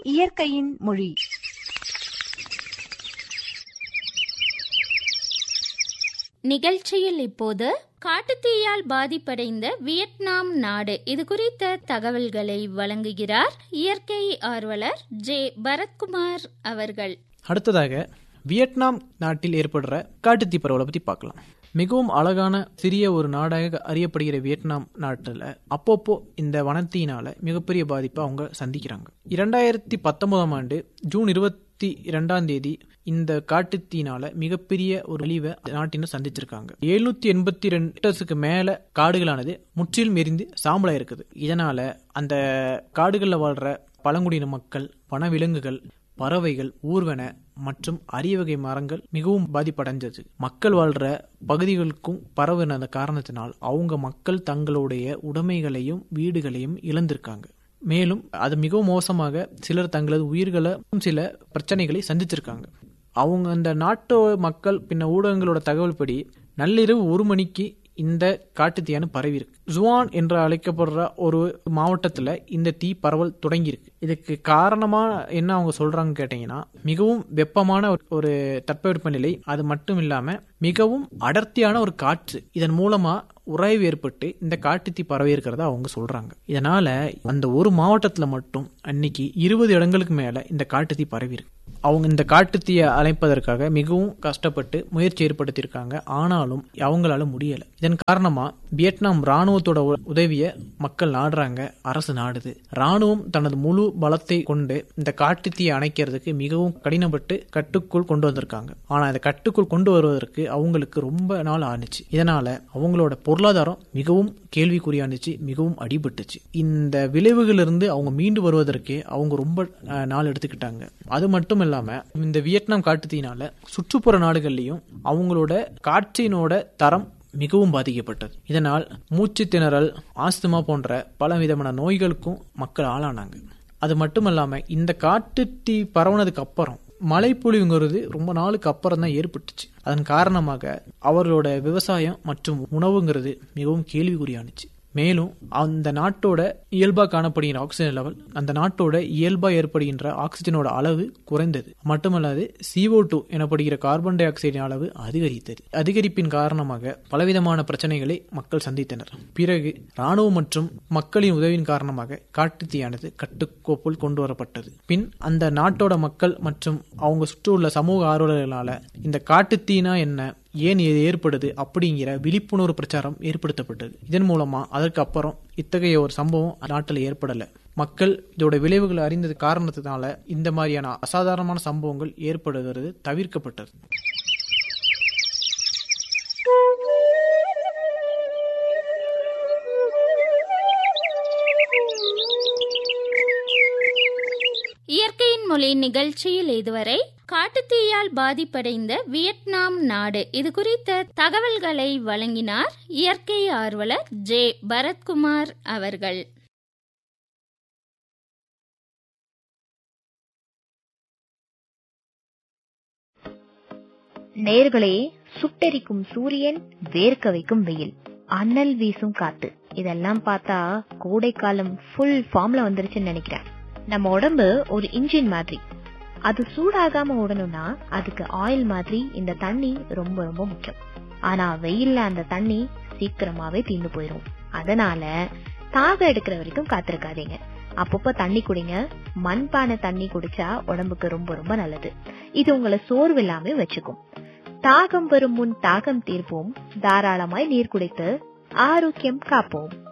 இயற்கையின் மொழி நிகழ்ச்சியில் இப்போது காட்டுத்தீயால் பாதிப்படைந்த வியட்நாம் நாடு இது குறித்த தகவல்களை வழங்குகிறார் இயற்கை ஆர்வலர் ஜே பரத்குமார் அவர்கள் அடுத்ததாக வியட்நாம் நாட்டில் ஏற்படுற காட்டுத்தீ பரவலை பற்றி பார்க்கலாம் மிகவும் அழகான சிறிய ஒரு நாடாக அறியப்படுகிற வியட்நாம் நாட்டில் அப்பப்போ இந்த வனத்தீனால மிகப்பெரிய பாதிப்பை அவங்க சந்திக்கிறாங்க இரண்டாயிரத்தி பத்தொன்பதாம் ஆண்டு ஜூன் இருபத்தி இரண்டாம் தேதி இந்த காட்டுத்தீனால மிகப்பெரிய ஒரு அழிவை நாட்டினர் சந்திச்சிருக்காங்க எழுநூத்தி எண்பத்தி ரெண்டு ஹெக்டர்ஸுக்கு மேல காடுகளானது முற்றிலும் எரிந்து சாம்பலா இருக்குது இதனால அந்த காடுகளில் வாழ்ற பழங்குடியின மக்கள் வனவிலங்குகள் பறவைகள் ஊர்வன மற்றும் அரிய வகை மரங்கள் மிகவும் பாதிப்படைஞ்சது மக்கள் வாழ்ற பகுதிகளுக்கும் பரவின அந்த காரணத்தினால் அவங்க மக்கள் தங்களுடைய உடைமைகளையும் வீடுகளையும் இழந்திருக்காங்க மேலும் அது மிகவும் மோசமாக சிலர் தங்களது உயிர்களை சில பிரச்சனைகளை சந்திச்சிருக்காங்க அவங்க அந்த நாட்டு மக்கள் பின்ன ஊடகங்களோட தகவல் படி நள்ளிரவு ஒரு மணிக்கு இந்த காட்டுத்தீயான பரவி இருக்கு ஜுவான் என்று அழைக்கப்படுற ஒரு மாவட்டத்துல இந்த தீ பரவல் தொடங்கியிருக்கு இதுக்கு காரணமா என்ன அவங்க சொல்றாங்க கேட்டீங்கன்னா மிகவும் வெப்பமான ஒரு தட்பவெப்ப நிலை அது மட்டும் இல்லாம மிகவும் அடர்த்தியான ஒரு காற்று இதன் மூலமா உராய்வு ஏற்பட்டு இந்த காட்டுத்தீ பரவி இருக்கிறத அவங்க சொல்றாங்க இதனால அந்த ஒரு மாவட்டத்துல மட்டும் அன்னைக்கு இருபது இடங்களுக்கு மேல இந்த காட்டுத்தீ பரவி இருக்கு அவங்க இந்த காட்டுத்தீயை அணைப்பதற்காக மிகவும் கஷ்டப்பட்டு முயற்சி ஏற்படுத்தியிருக்காங்க ஆனாலும் அவங்களால முடியல இதன் காரணமா வியட்நாம் ராணுவத்தோட உதவிய மக்கள் நாடுறாங்க அரசு நாடுது ராணுவம் தனது முழு பலத்தை கொண்டு இந்த காட்டுத்தீயை அணைக்கிறதுக்கு மிகவும் கடினப்பட்டு கட்டுக்குள் கொண்டு வந்திருக்காங்க ஆனா இந்த கட்டுக்குள் கொண்டு வருவதற்கு அவங்களுக்கு ரொம்ப நாள் ஆனிச்சு இதனால அவங்களோட பொருளாதாரம் மிகவும் கேள்விக்குறியானுச்சு மிகவும் அடிபட்டுச்சு இந்த விளைவுகளிலிருந்து அவங்க மீண்டு வருவதற்கே அவங்க ரொம்ப நாள் எடுத்துக்கிட்டாங்க அது மட்டும் இல்லாம இந்த வியட்நாம் காட்டுத்தீனால சுற்றுப்புற நாடுகள்லயும் அவங்களோட காற்றினோட தரம் மிகவும் பாதிக்கப்பட்டது இதனால் மூச்சு திணறல் ஆஸ்துமா போன்ற பல விதமான நோய்களுக்கும் மக்கள் ஆளானாங்க அது மட்டும் இல்லாம இந்த காட்டு தீ பரவுனதுக்கு அப்புறம் மழைப்பொழிவுங்கிறது ரொம்ப நாளுக்கு அப்புறம் தான் ஏற்பட்டுச்சு அதன் காரணமாக அவர்களோட விவசாயம் மற்றும் உணவுங்கிறது மிகவும் கேள்விக்குறியானுச்சு மேலும் அந்த நாட்டோட இயல்பா காணப்படுகிற ஆக்சிஜன் லெவல் அந்த நாட்டோட இயல்பா ஏற்படுகின்ற ஆக்சிஜனோட அளவு குறைந்தது மட்டுமல்லாது சிஓ டூ எனப்படுகிற கார்பன் டை ஆக்சைடின் அளவு அதிகரித்தது அதிகரிப்பின் காரணமாக பலவிதமான பிரச்சனைகளை மக்கள் சந்தித்தனர் பிறகு ராணுவம் மற்றும் மக்களின் உதவியின் காரணமாக காட்டுத்தீயானது கட்டுக்கோப்புள் கொண்டு வரப்பட்டது பின் அந்த நாட்டோட மக்கள் மற்றும் அவங்க சுற்றியுள்ள சமூக ஆர்வலர்களால இந்த காட்டுத்தீனா என்ன ஏன் இது ஏற்படுது அப்படிங்கிற விழிப்புணர்வு பிரச்சாரம் ஏற்படுத்தப்பட்டது இதன் மூலமா அதற்கு அப்புறம் இத்தகைய ஒரு சம்பவம் நாட்டில் ஏற்படல மக்கள் இதோட விளைவுகளை அறிந்தது காரணத்தினால இந்த மாதிரியான அசாதாரணமான சம்பவங்கள் ஏற்படுகிறது தவிர்க்கப்பட்டது இயற்கையின் மொழி நிகழ்ச்சியில் இதுவரை காட்டுத்தீயால் பாதிப்படைந்த வியட்நாம் நாடு இது குறித்த தகவல்களை வழங்கினார் இயற்கை ஆர்வலர் ஜே பரத்குமார் அவர்கள் நேர்களே சுட்டெரிக்கும் சூரியன் வேர்க்க வைக்கும் வெயில் அனல் வீசும் காத்து இதெல்லாம் பார்த்தா கோடை காலம் ஃபுல் ஃபார்ம்ல வந்துருச்சுன்னு நினைக்கிறேன் நம்ம உடம்பு ஒரு இன்ஜின் மாதிரி அது சூடாகாம ஓடணும்னா அதுக்கு ஆயில் மாதிரி இந்த தண்ணி ரொம்ப ரொம்ப முக்கியம் ஆனா வெயில்ல அந்த தண்ணி சீக்கிரமாவே தீர்ந்து போயிரும் அதனால தாகம் எடுக்கிற வரைக்கும் காத்திருக்காதீங்க அப்பப்போ தண்ணி குடிங்க மண்பானை தண்ணி குடிச்சா உடம்புக்கு ரொம்ப ரொம்ப நல்லது இது உங்களை சோர்வு இல்லாம வச்சுக்கும் தாகம் வரும் முன் தாகம் தீர்ப்போம் தாராளமாய் நீர் குடித்து ஆரோக்கியம் காப்போம்